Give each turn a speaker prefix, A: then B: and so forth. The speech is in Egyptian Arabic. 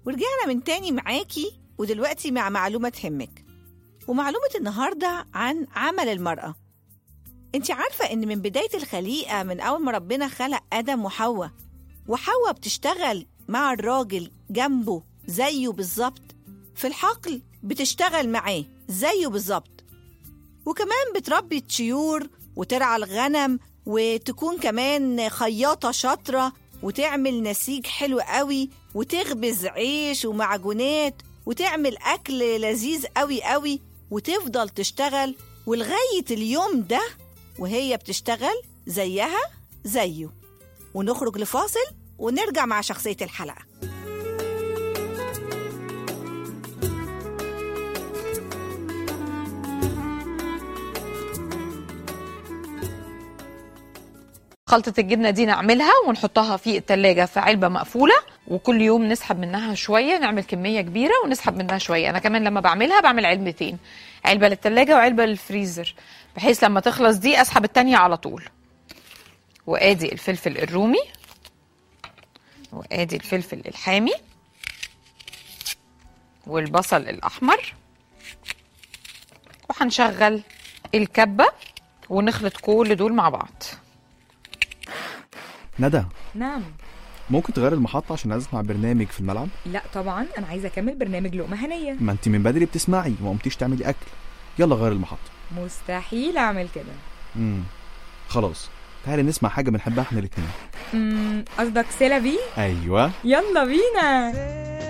A: ورجعنا من تاني معاكي ودلوقتي مع معلومة تهمك ومعلومة النهاردة عن عمل المرأة انت عارفة ان من بداية الخليقة من أول ما ربنا خلق آدم وحواء وحواء بتشتغل مع الراجل جنبه زيه بالظبط في الحقل بتشتغل معاه زيه بالظبط وكمان بتربي الطيور وترعى الغنم وتكون كمان خياطة شاطرة وتعمل نسيج حلو قوي وتخبز عيش ومعجونات وتعمل أكل لذيذ قوي قوي وتفضل تشتغل ولغاية اليوم ده وهي بتشتغل زيها زيه ونخرج لفاصل ونرجع مع شخصية الحلقة
B: خلطة الجبنة دي نعملها ونحطها في التلاجة في علبة مقفولة وكل يوم نسحب منها شوية نعمل كمية كبيرة ونسحب منها شوية أنا كمان لما بعملها بعمل علبتين علبة للتلاجة وعلبة للفريزر بحيث لما تخلص دي أسحب التانية على طول وآدي الفلفل الرومي وآدي الفلفل الحامي والبصل الأحمر وهنشغل الكبة ونخلط كل دول مع بعض
C: ندى
D: نعم
C: ممكن تغير المحطة عشان أسمع برنامج في الملعب؟
D: لا طبعا انا عايزه اكمل برنامج لقمه هنيه
C: ما أنت من بدري بتسمعي وما قمتيش تعملي أكل يلا غير المحطة
D: مستحيل اعمل كده
C: امم خلاص تعالي نسمع حاجة بنحبها احنا الاتنين
D: أمم، قصدك سيلا بي
C: أيوه
D: يلا بينا